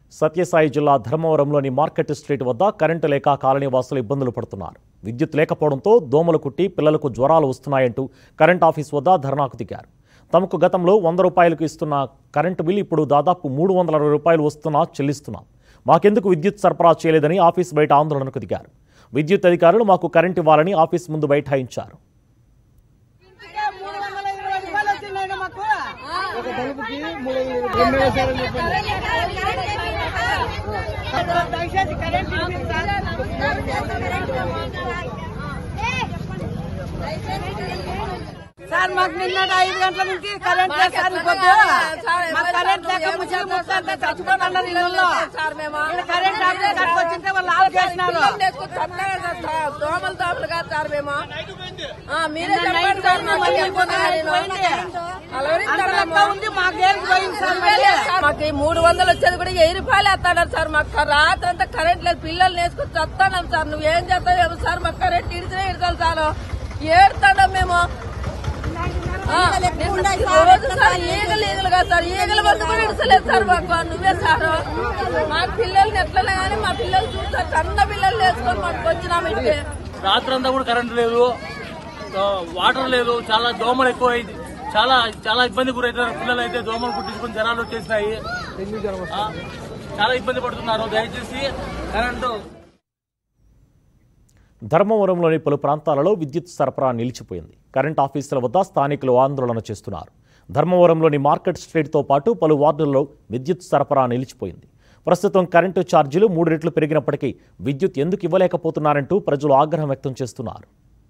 సత్యసాయి జిల్లా ధర్మవరంలోని market street వద్ద కరెంటు లేక కాలనీ వాసులు ఇబ్బందులు పడుతున్నారు విద్యుత్ లేకపోవడంతో దోమలు కుట్టి పిల్లలకు జ్వరాలు వస్తున్నాయంటూ కరెంట్ ఆఫీస్ వద్ద ధర్నాకు దిగారు తమకు గతంలో వంద రూపాయలకు ఇస్తున్న కరెంటు బిల్ ఇప్పుడు దాదాపు మూడు వందల అరవై రూపాయలు వస్తున్నా చెల్లిస్తున్నాం మాకెందుకు విద్యుత్ సరఫరా చేయలేదని ఆఫీస్ బయట ఆందోళనకు దిగారు విద్యుత్ అధికారులు మాకు కరెంటు ఇవ్వాలని ఆఫీస్ ముందు బైఠాయించారు ఇంటికే మూడు వందల ఇరవై రూపాయలు వచ్చిందండి మాకు ఒక బల్బుకి మూడు రెండు వేసారని చెప్పండి దయచేసి కరెంట్ ఇవ్వండి సార్ సార్ మాకు నిన్న ఐదు గంటల నుంచి కరెంట్ లేదు సార్ ఈ పొద్దు మాకు కరెంట్ లేక ముసలి ముసలి చచ్చిపోతున్నారు ఇళ్ళల్లో ఇక్కడ కరెంట్ ఆఫీస్ కాడికి వచ్చింటే వాళ్ళు ఆఫ్ చేసినారు దోమలు దోమలు కాదు సార్ మేము ఆ, మీరే నిన్న చెప్పండి నైట్ సార్ కరెంట్ మళ్ళీ పోయింది. అంతలంతా ఉంది మాకు ఏం పోయింది సార్ మళ్ళీ మాకు ఈ మూడు వందలు వచ్చేది కూడా వెయ్యి రూపాయలు వేస్తాడారు సార్ మాకు రాత్రి అంతా కరెంట్ లేదు పిల్లలు నేర్చుకుని చస్తాం సార్ నువ్వేం చేస్తావు ఏమో సార్ మాకు కరెంట్ ఇడిచినా ఇడతాను సార్ ఏడుతాడాం మేము ఆ, రోజు సార్ ఈగలు ఈగలు కాదు సార్ ఈగలు మందు కూడా ఇడసలేదు సార్ మాకు నువ్వే సార్ మా పిల్లల్ని ఎట్లనే కానీ మా పిల్లలు చూస్తారు చిన్న పిల్లలు నేర్చుకొని మాకు వచ్చినాము ఇంటికి రాత్రంతా కూడా కరెంట్ లేదు ఆ, వాటర్ లేదు చాలా దోమలు ఎక్కువ అయింది చాలా చాలా ఇబ్బంది గురవుతున్నారు పిల్లలు అయితే దోమలు కుట్టించుకుని జ్వరాలు వచ్చేసినాయి ఆ, చాలా ఇబ్బంది పడుతున్నారు దయచేసి కరెంటు ధర్మవరంలోని పలు ప్రాంతాలలో విద్యుత్ సరఫరా నిలిచిపోయింది కరెంట్ ఆఫీసుల వద్ద స్థానికులు ఆందోళన చేస్తున్నారు ధర్మవరంలోని మార్కెట్ స్ట్రీట్తో పాటు పలు వార్డుల్లో విద్యుత్ సరఫరా నిలిచిపోయింది ప్రస్తుతం కరెంటు ఛార్జీలు మూడు రెట్లు పెరిగినప్పటికీ విద్యుత్ ఎందుకు ఇవ్వలేకపోతున్నారంటూ ప్రజలు ఆగ్రహం వ్యక్తం చేస్తున్నారు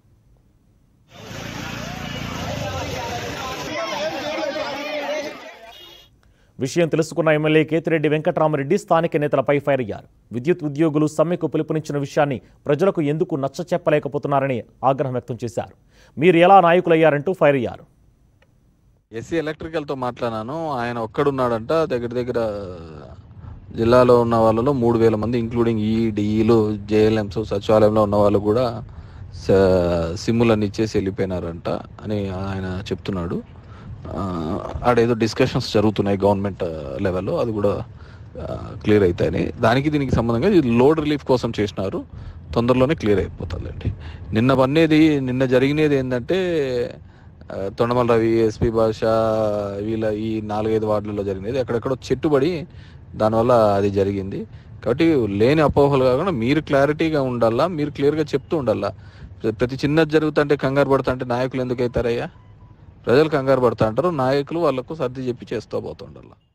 విషయం తెలుసుకున్న ఎమ్మెల్యే కేతిరెడ్డి వెంకటరామరెడ్డి స్థానిక నేతలపై ఫైర్ అయ్యారు విద్యుత్ ఉద్యోగులు సమ్మెకు పిలుపునిచ్చిన విషయాన్ని ప్రజలకు ఎందుకు నచ్చ చెప్పలేకపోతున్నారని ఆగ్రహం వ్యక్తం చేశారు మీరు ఎలా నాయకులయ్యారంటూ ఫైర్ అయ్యారు ఎస్సీ ఎలక్ట్రికల్తో మాట్లాడాను ఆయన ఒక్కడున్నాడంట దగ్గర దగ్గర జిల్లాలో ఉన్న వాళ్ళలో మూడు వేల మంది ఇంక్లూడింగ్ ఈ డిఈలు జేఎల్ఎంస్ సచివాలయంలో ఉన్న వాళ్ళు కూడా స- సిమ్ములన్నీ ఇచ్చేసి వెళ్ళిపోయినారంట అని ఆయన చెప్తున్నాడు ఆ, ఆడేదో డిస్కషన్స్ జరుగుతున్నాయి గవర్నమెంట్ లెవెల్లో అది కూడా క్లియర్ అవుతాయని దానికి దీనికి సంబంధంగా ఇది లోడ్ రిలీఫ్ కోసం చేసినారు తొందరలోనే క్లియర్ అయిపోతుందండి నిన్న పన్నేది నిన్న జరిగినది ఏంటంటే ఆ, తొండమల రవి ఎస్పి భాష వీళ్ళ ఈ నాలుగైదు వార్డులలో జరిగినది ఎక్కడెక్కడో చెట్టుబడి దానివల్ల అది జరిగింది కాబట్టి లేని అపోహలు కాకుండా మీరు క్లారిటీగా ఉండాలా మీరు క్లియర్గా చెప్తూ ఉండాలా ప్ర- ప్రతి చిన్నది జరుగుతుంటే కంగారు పడుతుంటే అంటే నాయకులు ఎందుకు అవుతారయ్యా ప్రజలు కంగారు పడుతూ అంటారు నాయకులు వాళ్ళకు సర్ది చెప్పి చేస్తూ పోతుండాలా